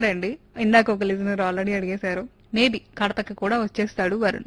అండి ఇందాక ఒక లిజనర్ ఆల్రెడీ అడిగేశారు మేబీ కడపకి కూడా వచ్చేస్తాడు వరుణ్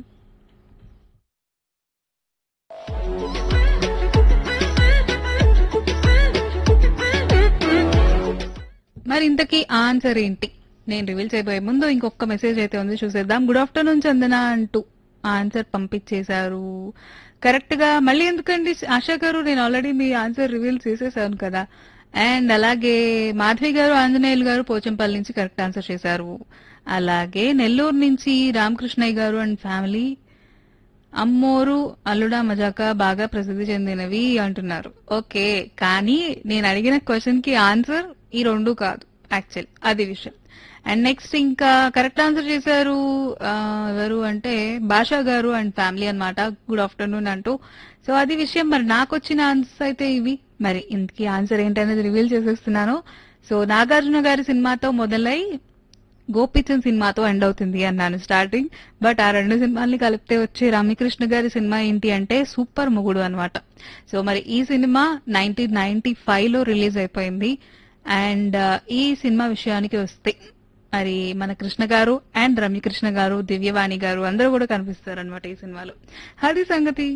మరి ఇంతకీ ఆన్సర్ ఏంటి నేను రివీల్ చేయబోయే ముందు ఇంకొక మెసేజ్ అయితే ఉంది చూసేద్దాం గుడ్ ఆఫ్టర్నూన్ చందన అంటూ ఆన్సర్ పంపించేశారు కరెక్ట్ గా మళ్ళీ ఎందుకండి ఆశా గారు నేను ఆల్రెడీ మీ ఆన్సర్ రివీల్ చేసేసాను కదా అండ్ అలాగే మాధవి గారు ఆంజనేయులు గారు పోచంపల్లి నుంచి కరెక్ట్ ఆన్సర్ చేశారు అలాగే నెల్లూరు నుంచి రామకృష్ణయ్య గారు అండ్ ఫ్యామిలీ అమ్మోరు అల్లుడా మజాక బాగా ప్రసిద్ధి చెందినవి అంటున్నారు ఓకే కానీ నేను అడిగిన క్వశ్చన్ కి ఆన్సర్ ఈ రెండు కాదు యాక్చువల్ అది విషయం అండ్ నెక్స్ట్ ఇంకా కరెక్ట్ ఆన్సర్ చేశారు ఆ, ఎవరు అంటే భాషా గారు అండ్ ఫ్యామిలీ అన్నమాట గుడ్ ఆఫ్టర్నూన్ అంటూ సో అది విషయం మరి నాకు వచ్చిన ఆన్సర్స్ అయితే ఇవి మరి ఇంతకీ ఆన్సర్ ఏంటనేది రివీల్ చేసేస్తున్నాను సో నాగార్జున గారి సినిమాతో మొదలై గోపిచంద్ సినిమాతో ఎండ్ అవుతుంది అన్నాను స్టార్టింగ్ బట్ ఆ రెండు సినిమాల్ని కలిపితే వచ్చే రామకృష్ణ గారి సినిమా ఏంటి అంటే సూపర్ మొగుడు అన్నమాట సో మరి ఈ సినిమా నైన్టీన్ నైన్టీ ఫైవ్ లో రిలీజ్ అయిపోయింది అండ్ ఈ సినిమా విషయానికి వస్తే మరి మన కృష్ణ గారు అండ్ రమ్యకృష్ణ గారు దివ్యవాణి గారు అందరూ కూడా కనిపిస్తారు అనమాట ఈ సినిమాలో అది సంగతి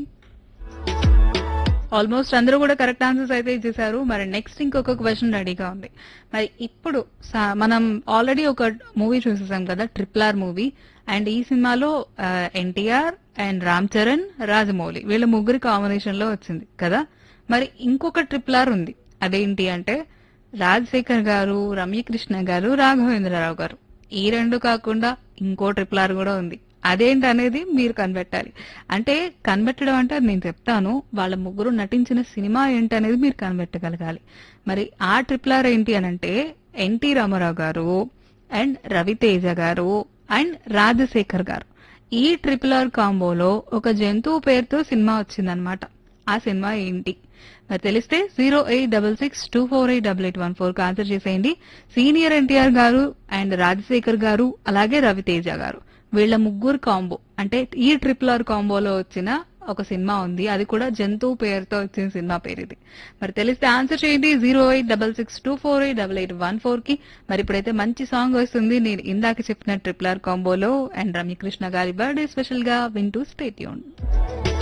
ఆల్మోస్ట్ అందరూ కూడా కరెక్ట్ ఆన్సర్స్ అయితే ఇచ్చేసారు మరి నెక్స్ట్ ఇంకొక క్వశ్చన్ రెడీగా ఉంది మరి ఇప్పుడు సా- మనం ఆల్రెడీ ఒక మూవీ చూసేసాం కదా ట్రిపుల్ ఆర్ మూవీ అండ్ ఈ సినిమాలో ఎన్టీఆర్ అండ్ రామ్ చరణ్ రాజమౌళి వీళ్ళ ముగ్గురి కాంబినేషన్ లో వచ్చింది కదా మరి ఇంకొక ట్రిపుల్ ఆర్ ఉంది అదేంటి అంటే రాజశేఖర్ గారు రమ్యకృష్ణ గారు రాఘవేంద్రరావు గారు ఈ రెండు కాకుండా ఇంకో ట్రిపుల్ ఆర్ కూడా ఉంది అదేంటి అనేది మీరు కనిపెట్టాలి అంటే కనిపెట్టడం అంటే అది నేను చెప్తాను వాళ్ళ ముగ్గురు నటించిన సినిమా ఏంటి అనేది మీరు కనిపెట్టగలగాలి మరి ఆ ట్రిపుల్ ఆర్ ఏంటి అని అంటే ఎన్టీ రామారావు గారు అండ్ రవితేజ గారు అండ్ రాజశేఖర్ గారు ఈ ట్రిపుల్ ఆర్ కాంబోలో ఒక జంతువు పేరుతో సినిమా వచ్చిందనమాట ఆ సినిమా ఏంటి మరి తెలిస్తే zero eight double six two four eight double eight one four కి ఆన్సర్ చేసేయండి సీనియర్ ఎన్టీఆర్ గారు అండ్ రాజశేఖర్ గారు అలాగే రవితేజ గారు వీళ్ళ ముగ్గురు కాంబో అంటే ఈ ట్రిపుల్ ఆర్ కాంబోలో వచ్చిన ఒక సినిమా ఉంది అది కూడా జంతువు పేరుతో వచ్చిన సినిమా పేరు ఇది మరి తెలిస్తే ఆన్సర్ చేయండి zero eight double six two four eight double eight one four కి మరి ఇప్పుడైతే మంచి సాంగ్ వస్తుంది నేను ఇందాక చెప్పిన ట్రిపుల్ ఆర్ కాంబోలో అండ్ రమ్యకృష్ణ గారి బర్త్డే స్పెషల్ గా వింటూ స్టేట్యూన్